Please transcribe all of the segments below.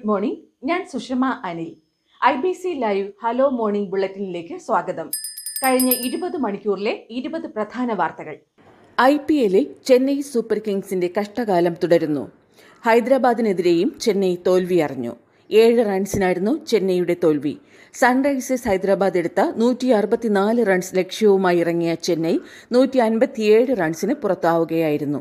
good morning ഞാൻ Sushama Anil I B C live hello morning ബുള്ളറ്റിനിലേക്ക് സ്വാഗതം കഴിഞ്ഞ ഇരുപത് മണിക്കൂറിലെ ഇരുപത് പ്രധാന വാർത്തകൾ ഐ പി എല്ലിൽ ചെന്നൈ സൂപ്പർ കിങ്സിന്റെ കഷ്ടകാലം തുടരുന്നു ഹൈദരാബാദിനെതിരെയും ചെന്നൈ തോൽവി അറിഞ്ഞു ഏഴ് റൺസിനായിരുന്നു ചെന്നൈയുടെ തോൽവി സൺറൈസേഴ്സ് ഹൈദരാബാദ് എടുത്ത നൂറ്റി അറുപത്തിനാല് റൺസ് ലക്ഷ്യവുമായി ഇറങ്ങിയ ചെന്നൈ നൂറ്റി അൻപത്തിയേഴ് റൺസിന് പുറത്താവുകയായിരുന്നു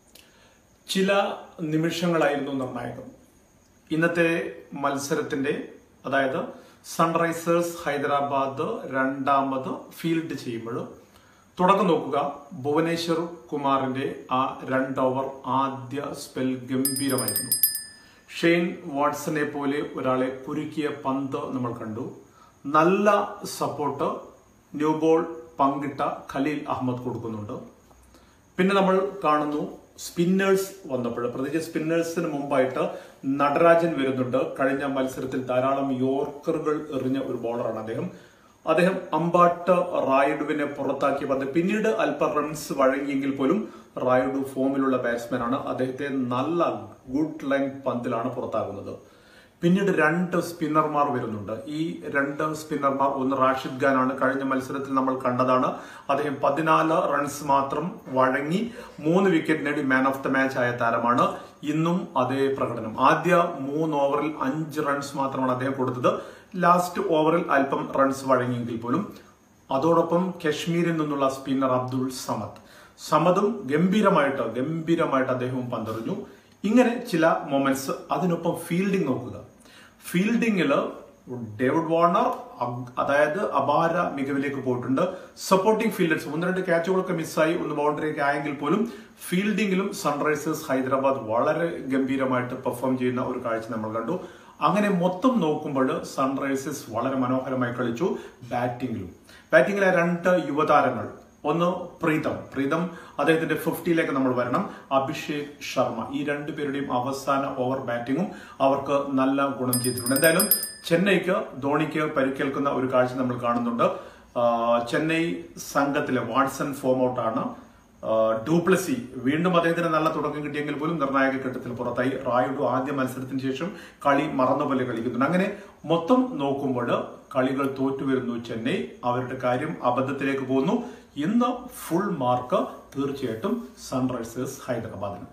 ചില നിമിഷങ്ങളായിരുന്നു നിർണായകം ഇന്നത്തെ മത്സരത്തിന്റെ അതായത് സൺറൈസേഴ്സ് ഹൈദരാബാദ് രണ്ടാമത് ഫീൽഡ് ചെയ്യുമ്പോൾ തുടക്കം നോക്കുക ഭുവനേശ്വർ കുമാറിന്റെ ആ രണ്ട് ഓവർ ആദ്യ സ്പെൽ ഗംഭീരമായിരുന്നു ഷെയ്ൻ വാട്സനെ പോലെ ഒരാളെ കുരുക്കിയ പന്ത് നമ്മൾ കണ്ടു നല്ല സപ്പോർട്ട് ന്യൂ ബോൾ പങ്കിട്ട ഖലീൽ അഹമ്മദ് കൊടുക്കുന്നുണ്ട് പിന്നെ നമ്മൾ കാണുന്നു സ്പിന്നേഴ്സ് വന്നപ്പോൾ പ്രത്യേകിച്ച് സ്പിന്നേഴ്സിന് മുമ്പായിട്ട് നടരാജൻ വരുന്നുണ്ട് കഴിഞ്ഞ മത്സരത്തിൽ ധാരാളം യോർക്കറുകൾ എറിഞ്ഞ ഒരു ബോളറാണ് അദ്ദേഹം അദ്ദേഹം അമ്പാട്ട് റായിഡുവിനെ പുറത്താക്കിയ പന്ത് പിന്നീട് അല്പ റൺസ് വഴങ്ങിയെങ്കിൽ പോലും റായിഡു ഫോമിലുള്ള ബാറ്റ്സ്മാൻ ആണ് അദ്ദേഹത്തെ നല്ല ഗുഡ് ലെങ്ത് പന്തിലാണ് പുറത്താകുന്നത് പിന്നീട് രണ്ട് സ്പിന്നർമാർ വരുന്നുണ്ട് ഈ രണ്ട് സ്പിന്നർമാർ ഒന്ന് റാഷിദ് ഖാൻ ആണ് കഴിഞ്ഞ മത്സരത്തിൽ നമ്മൾ കണ്ടതാണ് അദ്ദേഹം പതിനാല് റൺസ് മാത്രം വഴങ്ങി മൂന്ന് വിക്കറ്റ് നേടി മാൻ ഓഫ് ദ മാച്ച് ആയ താരമാണ് ഇന്നും അതേ പ്രകടനം ആദ്യ മൂന്ന് ഓവറിൽ അഞ്ച് റൺസ് മാത്രമാണ് അദ്ദേഹം കൊടുത്തത് ലാസ്റ്റ് ഓവറിൽ അല്പം റൺസ് വഴങ്ങിയെങ്കിൽ പോലും അതോടൊപ്പം കശ്മീരിൽ നിന്നുള്ള സ്പിന്നർ അബ്ദുൾ സമദ് സമദും ഗംഭീരമായിട്ട് ഗംഭീരമായിട്ട് അദ്ദേഹവും പന്തെറിഞ്ഞു ഇങ്ങനെ ചില മൊമെന്റ്സ് അതിനൊപ്പം ഫീൽഡിംഗ് നോക്കുക ഫീൽഡിങ്ങില് ഡേവിഡ് വാർണർ അതായത് അപാര മികവിലേക്ക് പോയിട്ടുണ്ട് സപ്പോർട്ടിംഗ് ഫീൽഡേഴ്സ് ഒന്ന് രണ്ട് ക്യാച്ചുകളൊക്കെ മിസ്സായി ഒന്ന് ബൗണ്ടറി ഒക്കെ ആയെങ്കിൽ പോലും ഫീൽഡിങ്ങിലും സൺറൈസേഴ്സ് ഹൈദരാബാദ് വളരെ ഗംഭീരമായിട്ട് പെർഫോം ചെയ്യുന്ന ഒരു കാഴ്ച നമ്മൾ കണ്ടു അങ്ങനെ മൊത്തം നോക്കുമ്പോൾ സൺറൈസേഴ്സ് വളരെ മനോഹരമായി കളിച്ചു ബാറ്റിംഗിലും ബാറ്റിംഗിലെ രണ്ട് യുവതാരങ്ങൾ ഒന്ന് പ്രീതം പ്രീതം അദ്ദേഹത്തിന്റെ ഫിഫ്റ്റിയിലേക്ക് നമ്മൾ വരണം അഭിഷേക് ശർമ്മ ഈ രണ്ടുപേരുടെയും അവസാന ഓവർ ബാറ്റിംഗും അവർക്ക് നല്ല ഗുണം ചെയ്തിട്ടുണ്ട് എന്തായാലും ചെന്നൈക്ക് ധോണിക്ക് പരിക്കേൽക്കുന്ന ഒരു കാഴ്ച നമ്മൾ കാണുന്നുണ്ട് ചെന്നൈ സംഘത്തിലെ വാട്സൺ ഫോം ഔട്ടാണ് ഡൂപ്ലസി വീണ്ടും അദ്ദേഹത്തിന് നല്ല തുടക്കം കിട്ടിയെങ്കിൽ പോലും നിർണായക ഘട്ടത്തിൽ പുറത്തായി റായുഡു ആദ്യ മത്സരത്തിന് ശേഷം കളി മറന്നുപോലെ കളിക്കുന്നുണ്ട് അങ്ങനെ മൊത്തം നോക്കുമ്പോൾ കളികൾ തോറ്റുവരുന്നു ചെന്നൈ അവരുടെ കാര്യം അബദ്ധത്തിലേക്ക് പോകുന്നു ഇന്ന് ഫുൾ മാർക്ക് തീർച്ചയായിട്ടും സൺറൈസേഴ്സ് ഹൈദരാബാദിന്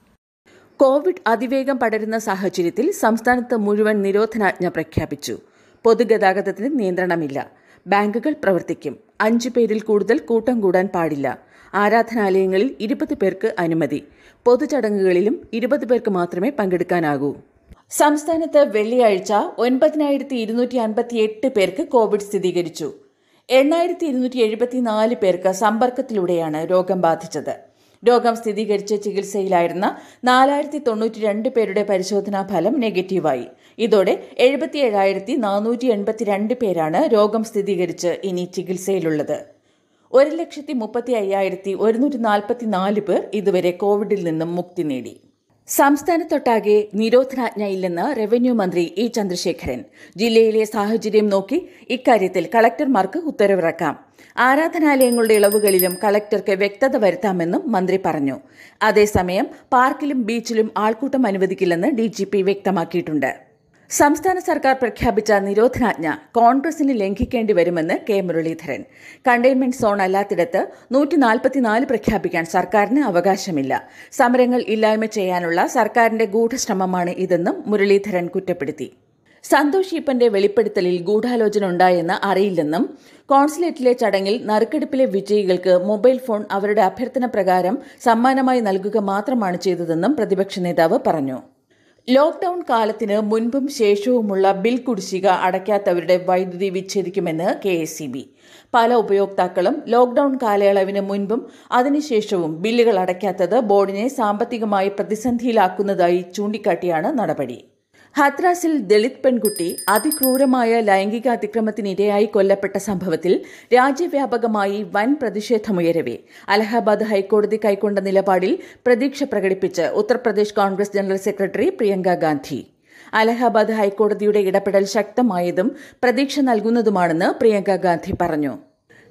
കോവിഡ് അതിവേഗം പടരുന്ന സാഹചര്യത്തിൽ സംസ്ഥാനത്ത് മുഴുവൻ നിരോധനാജ്ഞ പ്രഖ്യാപിച്ചു പൊതുഗതാഗതത്തിന് നിയന്ത്രണമില്ല ബാങ്കുകൾ പ്രവർത്തിക്കും അഞ്ചു പേരിൽ കൂടുതൽ കൂട്ടം കൂടാൻ പാടില്ല ആരാധനാലയങ്ങളിൽ ഇരുപത് പേർക്ക് അനുമതി പൊതുചടങ്ങുകളിലും ഇരുപത് പേർക്ക് മാത്രമേ പങ്കെടുക്കാനാകൂ സംസ്ഥാനത്ത് വെള്ളിയാഴ്ച ഒൻപതിനായിരത്തി ഇരുന്നൂറ്റി അൻപത്തി എട്ട് പേർക്ക് കോവിഡ് സ്ഥിരീകരിച്ചു എണ്ണായിരത്തി ഇരുന്നൂറ്റി എഴുപത്തിനാല് പേർക്ക് സമ്പർക്കത്തിലൂടെയാണ് രോഗം ബാധിച്ചത് രോഗം സ്ഥിരീകരിച്ച് ചികിത്സയിലായിരുന്ന നാലായിരത്തി തൊണ്ണൂറ്റി രണ്ട് പേരുടെ പരിശോധനാ ഫലം നെഗറ്റീവായി ഇതോടെ എഴുപത്തിയേഴായിരത്തി നാനൂറ്റി എൺപത്തിരണ്ട് പേരാണ് രോഗം സ്ഥിരീകരിച്ച് ഇനി ചികിത്സയിലുള്ളത് ഒരു ലക്ഷത്തി മുപ്പത്തി അയ്യായിരത്തി ഒരുന്നൂറ്റി നാൽപ്പത്തി നാല് പേർ ഇതുവരെ കോവിഡിൽ നിന്നും മുക്തി നേടി സംസ്ഥാനത്തൊട്ടാകെ നിരോധനാജ്ഞ ഇല്ലെന്ന് റവന്യൂ മന്ത്രി ഇ ചന്ദ്രശേഖരൻ ജില്ലയിലെ സാഹചര്യം നോക്കി ഇക്കാര്യത്തിൽ കളക്ടർമാർക്ക് ഉത്തരവിറക്കാം ആരാധനാലയങ്ങളുടെ ഇളവുകളിലും കളക്ടർക്ക് വ്യക്തത വരുത്താമെന്നും മന്ത്രി പറഞ്ഞു അതേസമയം പാർക്കിലും ബീച്ചിലും ആൾക്കൂട്ടം അനുവദിക്കില്ലെന്ന് ഡിജിപി വ്യക്തമാക്കിയിട്ടുണ്ട് സംസ്ഥാന സർക്കാർ പ്രഖ്യാപിച്ച നിരോധനാജ്ഞ കോൺഗ്രസിന് ലംഘിക്കേണ്ടി വരുമെന്ന് കെ മുരളീധരൻ കണ്ടെയ്ൻമെന്റ് സോൺ അല്ലാത്തിടത്ത് നൂറ്റി നാൽപ്പത്തിനാല് പ്രഖ്യാപിക്കാൻ സർക്കാരിന് അവകാശമില്ല സമരങ്ങൾ ഇല്ലായ്മ ചെയ്യാനുള്ള സർക്കാരിന്റെ ഗൂഢശ്രമമാണ് ഇതെന്നും മുരളീധരൻ കുറ്റപ്പെടുത്തി സന്തോഷ് ഈപ്പന്റെ വെളിപ്പെടുത്തലിൽ ഗൂഢാലോചന ഉണ്ടായെന്ന് അറിയില്ലെന്നും കോൺസുലേറ്റിലെ ചടങ്ങിൽ നറുക്കെടുപ്പിലെ വിജയികൾക്ക് മൊബൈൽ ഫോൺ അവരുടെ അഭ്യർത്ഥന പ്രകാരം സമ്മാനമായി നൽകുക മാത്രമാണ് ചെയ്തതെന്നും പ്രതിപക്ഷ നേതാവ് പറഞ്ഞു ലോക്ഡൌൺ കാലത്തിന് മുൻപും ശേഷവുമുള്ള ബിൽ കുടിശ്ശിക അടയ്ക്കാത്തവരുടെ വൈദ്യുതി വിച്ഛേദിക്കുമെന്ന് കെ എസ് ബി പല ഉപയോക്താക്കളും ലോക്ഡൌൺ കാലയളവിന് മുൻപും അതിനുശേഷവും ബില്ലുകൾ അടയ്ക്കാത്തത് ബോർഡിനെ സാമ്പത്തികമായി പ്രതിസന്ധിയിലാക്കുന്നതായി ചൂണ്ടിക്കാട്ടിയാണ് നടപടി ഹത്രാസിൽ ദളിത് പെൺകുട്ടി അതിക്രൂരമായ ലൈംഗിക അതിക്രമത്തിനിരയായി കൊല്ലപ്പെട്ട സംഭവത്തിൽ രാജ്യവ്യാപകമായി വൻ പ്രതിഷേധമുയരവെ അലഹബാദ് ഹൈക്കോടതി കൈക്കൊണ്ട നിലപാടിൽ പ്രതീക്ഷ പ്രകടിപ്പിച്ച് ഉത്തർപ്രദേശ് കോൺഗ്രസ് ജനറൽ സെക്രട്ടറി പ്രിയങ്ക ഗാന്ധി അലഹബാദ് ഹൈക്കോടതിയുടെ ഇടപെടൽ ശക്തമായതും പ്രതീക്ഷ നൽകുന്നതുമാണെന്ന് പ്രിയങ്ക ഗാന്ധി പറഞ്ഞു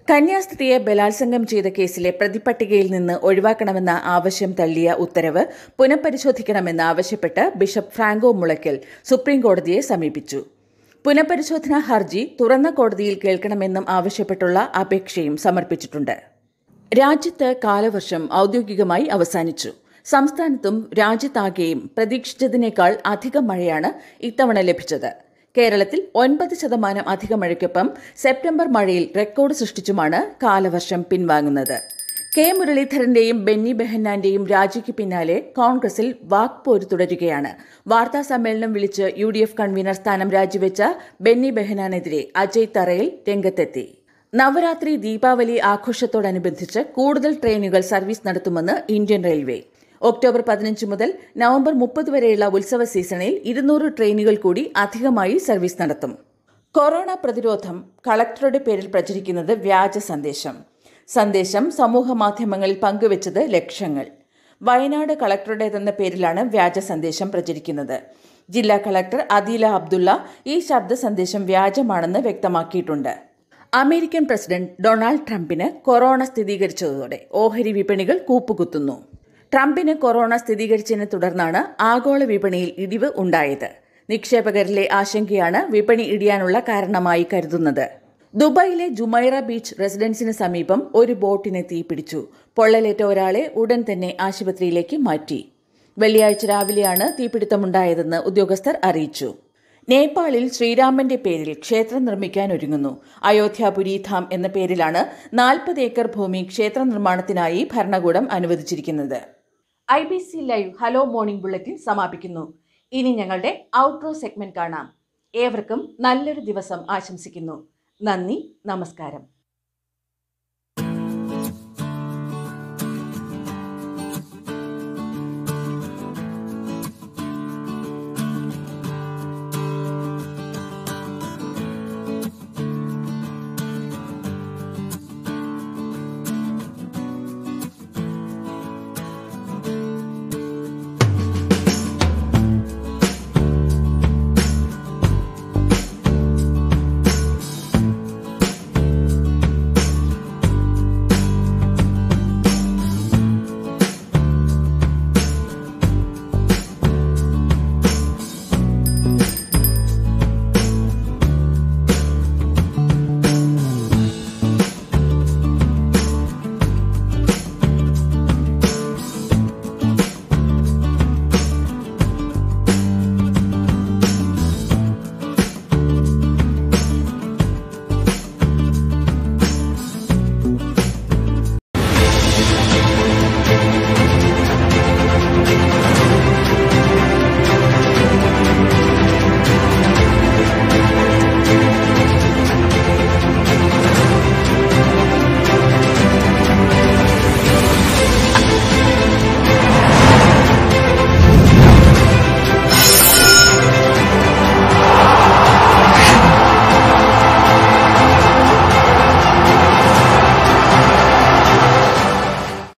കന്യാസ്ത്രീയെ ബലാത്സംഗം ചെയ്ത കേസിലെ പ്രതിപട്ടികയിൽ നിന്ന് ഒഴിവാക്കണമെന്ന ആവശ്യം തള്ളിയ ഉത്തരവ് പുനഃപരിശോധിക്കണമെന്ന് ആവശ്യപ്പെട്ട് ബിഷപ്പ് ഫ്രാങ്കോ മുളയ്ക്കൽ സുപ്രീംകോടതിയെ സമീപിച്ചു പുനഃപരിശോധനാ ഹർജി തുറന്ന കോടതിയിൽ കേൾക്കണമെന്നും ആവശ്യപ്പെട്ടുള്ള അപേക്ഷയും സമർപ്പിച്ചിട്ടുണ്ട് രാജ്യത്ത് കാലവർഷം ഔദ്യോഗികമായി അവസാനിച്ചു സംസ്ഥാനത്തും രാജ്യത്താകെയും പ്രതീക്ഷിച്ചതിനേക്കാൾ അധികം മഴയാണ് ഇത്തവണ ലഭിച്ചത് കേരളത്തിൽ ഒൻപത് ശതമാനം അധിക മഴയ്ക്കൊപ്പം സെപ്റ്റംബർ മഴയിൽ റെക്കോർഡ് സൃഷ്ടിച്ചുമാണ് കാലവർഷം പിൻവാങ്ങുന്നത് കെ മുരളീധരന്റെയും ബെന്നി ബെഹന്നാന്റെയും രാജിക്ക് പിന്നാലെ കോൺഗ്രസിൽ വാക്പോര് തുടരുകയാണ് വാർത്താ സമ്മേളനം വിളിച്ച് യു ഡി എഫ് കൺവീനർ സ്ഥാനം രാജിവെച്ച ബെന്നി ബെഹനാനെതിരെ അജയ് തറയിൽ രംഗത്തെത്തി നവരാത്രി ദീപാവലി ആഘോഷത്തോടനുബന്ധിച്ച് കൂടുതൽ ട്രെയിനുകൾ സർവീസ് നടത്തുമെന്ന് ഇന്ത്യൻ റെയിൽവേ ഒക്ടോബർ പതിനഞ്ച് മുതൽ നവംബർ മുപ്പത് വരെയുള്ള ഉത്സവ സീസണിൽ ഇരുന്നൂറ് ട്രെയിനുകൾ കൂടി അധികമായി സർവീസ് നടത്തും കൊറോണ പ്രതിരോധം കളക്ടറുടെ പേരിൽ പ്രചരിക്കുന്നത് വ്യാജ സന്ദേശം സന്ദേശം സമൂഹ മാധ്യമങ്ങളിൽ പങ്കുവച്ചത് ലക്ഷങ്ങൾ വയനാട് കളക്ടറുടേതെന്ന പേരിലാണ് വ്യാജ സന്ദേശം പ്രചരിക്കുന്നത് ജില്ലാ കളക്ടർ അദീല അബ്ദുള്ള ഈ ശബ്ദ സന്ദേശം വ്യാജമാണെന്ന് വ്യക്തമാക്കിയിട്ടുണ്ട് അമേരിക്കൻ പ്രസിഡന്റ് ഡൊണാൾഡ് ട്രംപിന് കൊറോണ സ്ഥിരീകരിച്ചതോടെ ഓഹരി വിപണികൾ കൂപ്പുകുത്തുന്നു ട്രംപിന് കൊറോണ സ്ഥിരീകരിച്ചതിനെ തുടർന്നാണ് ആഗോള വിപണിയിൽ ഇടിവ് ഉണ്ടായത് നിക്ഷേപകരിലെ ആശങ്കയാണ് വിപണി ഇടിയാനുള്ള കാരണമായി കരുതുന്നത് ദുബായിലെ ജുമൈറ ബീച്ച് റെസിഡൻസിന് സമീപം ഒരു ബോട്ടിനെ തീപിടിച്ചു പൊള്ളലേറ്റ ഒരാളെ ഉടൻ തന്നെ ആശുപത്രിയിലേക്ക് മാറ്റി വെള്ളിയാഴ്ച രാവിലെയാണ് തീപിടുത്തമുണ്ടായതെന്ന് ഉദ്യോഗസ്ഥർ അറിയിച്ചു നേപ്പാളിൽ ശ്രീരാമന്റെ പേരിൽ ക്ഷേത്രം നിർമ്മിക്കാൻ ഒരുങ്ങുന്നു അയോധ്യാപുരി ധാം എന്ന പേരിലാണ് നാൽപ്പത് ഏക്കർ ഭൂമി ക്ഷേത്ര നിർമ്മാണത്തിനായി ഭരണകൂടം അനുവദിച്ചിരിക്കുന്നത് I B C live hello morning bulletin സമാപിക്കുന്നു ഇനി ഞങ്ങളുടെ ഔട്ട്റോ സെഗ്മെന്റ് കാണാം ഏവർക്കും നല്ലൊരു ദിവസം ആശംസിക്കുന്നു നന്ദി നമസ്കാരം